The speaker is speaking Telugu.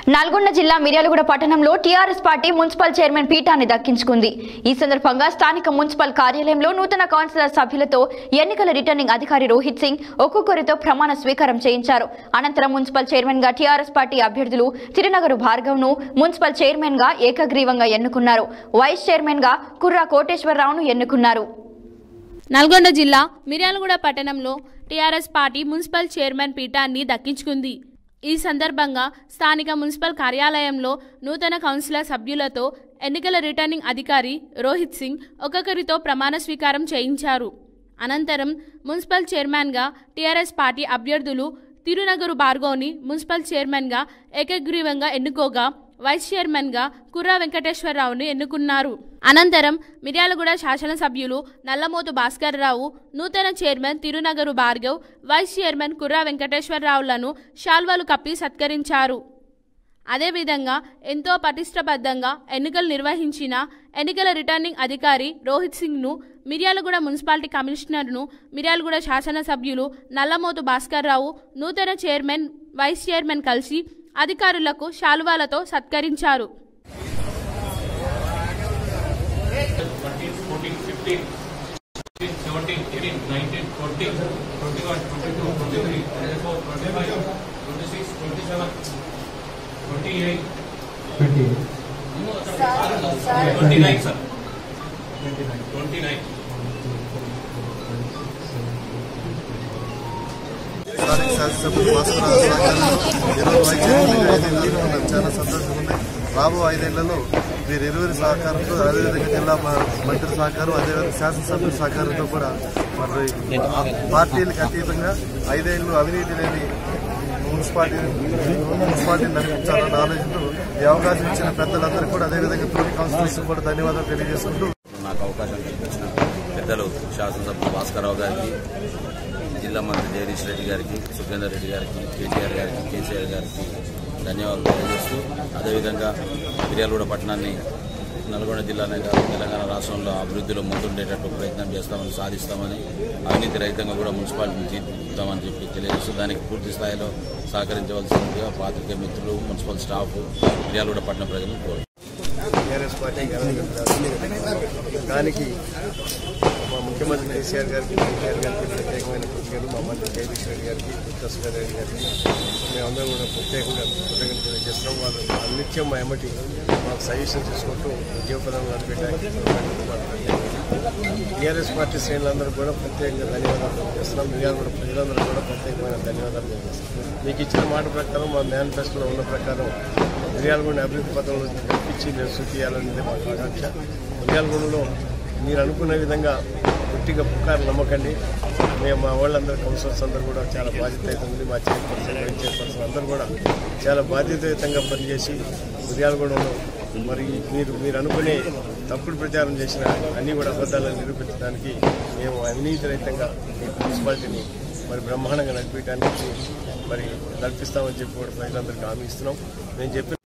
నల్గొండ జిల్లా మిర్యాలగూడ పట్టణంలో టీఆర్ఎస్ పార్టీ మున్సిపల్ చైర్మన్ పీఠాన్ని దక్కించుకుంది ఈ సందర్భంగా స్థానిక మున్సిపల్ కార్యాలయంలో నూతన కౌన్సిలర్ సభ్యులతో ఎన్నికల రిటర్నింగ్ అధికారి రోహిత్ సింగ్ ఒక్కొక్కరితో ప్రమాణ స్వీకారం చేయించారు అనంతరం మున్సిపల్ చైర్మన్ గా టీఆర్ఎస్ పార్టీ అభ్యర్థులు తిరునగరు భార్గవ్ ను మున్సిపల్ చైర్మన్ గా ఏకగ్రీవంగా ఎన్నుకున్నారు వైస్ చైర్మన్ గా కుర్రా కోటేశ్వరరావును ఎన్నుకున్నారు నల్గొండ జిల్లా మిర్యాలగూడ పట్టణంలో టీఆర్ఎస్ పార్టీ మున్సిపల్ చైర్మన్ పీఠాన్ని దక్కించుకుంది ఈ సందర్భంగా స్థానిక మున్సిపల్ కార్యాలయంలో నూతన కౌన్సిలర్ సభ్యులతో ఎన్నికల రిటర్నింగ్ అధికారి రోహిత్ సింగ్ ఒక్కొక్కరితో ప్రమాణ స్వీకారం చేయించారు అనంతరం మున్సిపల్ చైర్మన్గా టీఆర్ఎస్ పార్టీ అభ్యర్థులు తిరునగరు భార్గవ్ని మున్సిపల్ చైర్మన్గా ఏకగ్రీవంగా ఎన్నుకోగా వైస్ చైర్మన్గా కుర్రా వెంకటేశ్వరరావుని ఎన్నుకున్నారు అనంతరం మిర్యాలగూడ శాసనసభ్యులు నల్లమోతు భాస్కర్ రావు నూతన chairman Tirunagaru Bhargav vice chairman Kurra వెంకటేశ్వరరావులను శాల్వాలు కప్పి సత్కరించారు అదేవిధంగా ఎంతో పటిష్టబద్ధంగా ఎన్నికలు నిర్వహించిన ఎన్నికల రిటర్నింగ్ అధికారి రోహిత్ సింగ్ను మిర్యాలగూడ మున్సిపాలిటీ కమిషనర్ను మిర్యాలగూడ శాసనసభ్యులు నల్లమోతు భాస్కర్ రావు నూతన చైర్మన్ వైస్ చైర్మన్ కలిసి అధికారులకు శాలువాలతో సత్కరించారు 13, 14, 15, 16, 17, 18, 19, 20, 21, 22, 23, 24, 25, 26, 27, 28, 29, sir. 29. స్థానిక శాసనసభ్యులు భాస్కరరావు సహకారంలో ఇరవై వైద్యులుగా ఐదేళ్లు నాకు చాలా సంతోషంగా ఉంది రాబో ఐదేళ్లలో మీరు ఇరువురి సహకారంతో అదేవిధంగా జిల్లా మ- మంత్రి సహకారం అదేవిధంగా శాసనసభ్యుల సహకారంతో కూడా మరి పార్టీలకు అతీతంగా ఐదేళ్లు అవినీతి లేని మున్సిపాలిటీ మున్సిపాలిటీని నడిపించాలన్న ఆలోచనతో ఈ అవకాశం ఇచ్చిన పెద్దలందరూ కూడా అదేవిధంగా తోటి కౌన్సిలర్స్ కూడా ధన్యవాదాలు తెలియజేసుకుంటూ నాకు అవకాశం కల్పించిన పెద్దలు శాసనసభ్యులు భాస్కరరావు గారికి జిల్లా మంత్రి జగదీష్ రెడ్డి గారికి సుఖేందర్ రెడ్డి గారికి కేటీఆర్ గారికి కేసీఆర్ గారికి ధన్యవాదాలు తెలియజేస్తూ అదేవిధంగా మిర్యాలగూడ పట్టణాన్ని నల్గొండ జిల్లానే కాదు తెలంగాణ రాష్ట్రంలో అభివృద్ధిలో ముందుండేటట్టు ప్రయత్నం చేస్తామని సాధిస్తామని అవినీతి రహితంగా కూడా మున్సిపాలిటీని తీర్చిదిద్దామని చెప్పి తెలియజేస్తూ దానికి పూర్తి స్థాయిలో సహకరించవలసిందిగా పాత్రికేయ మిత్రులు మున్సిపల్ స్టాఫ్ మిర్యాలగూడ పట్టణ ప్రజలను కోరుతున్నాను టీఆర్ఎస్ పార్టీ దానికి మా ముఖ్యమంత్రి కేసీఆర్ గారికి కేటీఆర్ గారికి ప్రత్యేకమైన కృతజ్ఞతలు మా మంత్రి జగదీష్ రెడ్డి గారికి కృష్ణారెడ్డి రెడ్డి గారికి మేమందరం కూడా ప్రత్యేకంగా కృతజ్ఞతలు తెలియజేస్తున్నాం వాళ్ళు నిత్యం మా ఎమ్మటి మాకు సజెషన్ తీసుకుంటూ ఉద్యోగపదంలో నడిపేయడానికి టీఆర్ఎస్ పార్టీ శ్రేణులందరూ కూడా ప్రత్యేకంగా ధన్యవాదాలు తెలియజేస్తున్నాం మిర్యాల కూడా ప్రజలందరూ కూడా ప్రత్యేకమైన ధన్యవాదాలు తెలియజేస్తున్నాం మీకు ఇచ్చిన మాట ప్రకారం మా మేనిఫెస్టోలో ఉన్న ప్రకారం మిర్యాలగూడ అభివృద్ధి పథంలో కల్పించి మేము సూచియాలనేది మా ఆకాంక్ష మిర్యాలగూడలో మీరు అనుకున్న విధంగా పుట్టిగా పుకారు నమ్మకండి మేము మా వాళ్ళందరూ కౌన్సిలర్స్ అందరూ కూడా చాలా బాధ్యత ఉంది మా చైర్పర్సన్ వైస్ చైర్పర్సన్ అందరూ కూడా చాలా బాధ్యతాయుతంగా పనిచేసి మిర్యాలగూడలో మరి మీరు మీరు అనుకునే తప్పుడు ప్రచారం చేసిన అన్ని కూడా అబద్ధాలను నిరూపించడానికి మేము అవినీతి రహితంగా ఈ మున్సిపాలిటీని మరి బ్రహ్మాండంగా నడిపించడానికి మరి నడిపిస్తామని చెప్పి కూడా ప్రజలందరికీ హామీ ఇస్తున్నాం మేము చెప్పిన